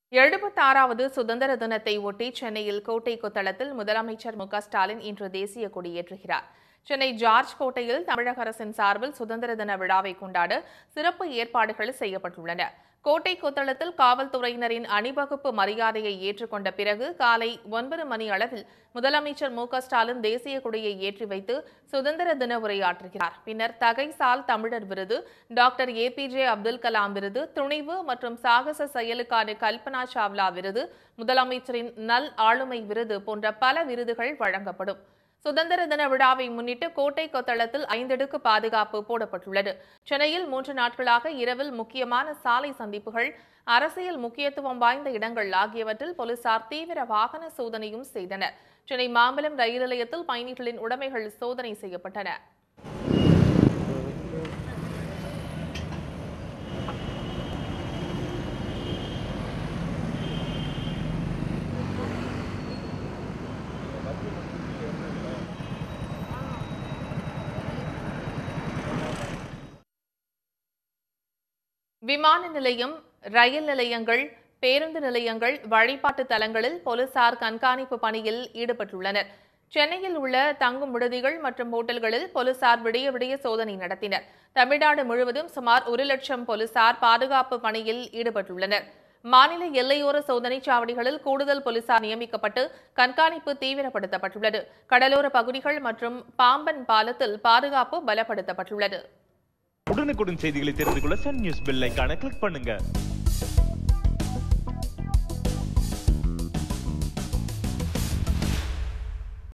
எழுபத்தாறாவது சுதந்திர தினத்தை ஒட்டி சென்னையில் கோட்டை கொத்தளத்தில் முதலமைச்சர் மு க ஸ்டாலின் இன்று தேசிய கொடியேற்றுகிறார் சென்னை ஜார்ஜ் கோட்டையில் தமிழக அரசின் சார்பில் சுதந்திர தின விழாவை கொண்டாட சிறப்பு ஏற்பாடுகள் செய்யப்பட்டுள்ளன கோட்டை கொத்தளத்தில் காவல்துறையினரின் அணிவகுப்பு மரியாதையை ஏற்றுக்கொண்ட பிறகு காலை ஒன்பது மணி அளவில் முதலமைச்சர் மு க ஸ்டாலின் தேசிய கொடியை ஏற்றி வைத்து சுதந்திர தின உரையாற்றுகிறார் பின்னர் தகைசால் தமிழர் விருது டாக்டர் ஏபிஜே அப்துல் கலாம் விருது துணிவு மற்றும் சாகச செயலுக்கான கல்பனா சாவ்லா விருது முதலமைச்சரின் நல் ஆளுமை விருது போன்ற பல விருதுகள் வழங்கப்படும் சுதந்திர தின விழாவை முன்னிட்டு கோட்டை கொத்தளத்தில் ஐந்தடுக்கு பாதுகாப்பு போடப்பட்டுள்ளது சென்னையில் மூன்று நாட்களாக இரவில் முக்கியமான சாலை சந்திப்புகள் அரசியல் முக்கியத்துவம் வாய்ந்த இடங்கள் ஆகியவற்றில் போலீசார் தீவிர வாகன சோதனையும் செய்தனர் சென்னை மாம்பலம் ரயில் நிலையத்தில் பயணிகளின் உடைமைகள் சோதனை செய்யப்பட்டன விமான நிலையம் ரயில் நிலையங்கள் பேருந்து நிலையங்கள் வழிபாட்டு தலங்களில் போலீசார் கண்காணிப்பு பணியில் ஈடுபட்டுள்ளனர் சென்னையில் உள்ள தங்கும் விடுதிகள் மற்றும் ஹோட்டல்களில் போலீசார் விடிய விடிய சோதனை நடத்தினர் தமிழ்நாடு முழுவதும் சுமார் ஒரு லட்சம் போலீசார் பாதுகாப்பு பணியில் ஈடுபட்டுள்ளனர் மாநில எல்லையோர சோதனைச் சாவடிகளில் கூடுதல் போலீசார் நியமிக்கப்பட்டு கண்காணிப்பு தீவிரப்படுத்தப்பட்டுள்ளது கடலோர பகுதிகள் மற்றும் பாம்பன் பாலத்தில் பாதுகாப்பு பலப்படுத்தப்பட்டுள்ளது உடனுக்குடன் செய்திகளை தெரிந்து கொள்ள சன் நியூஸ் பெல் ஐகானை கிளிக் பண்ணுங்க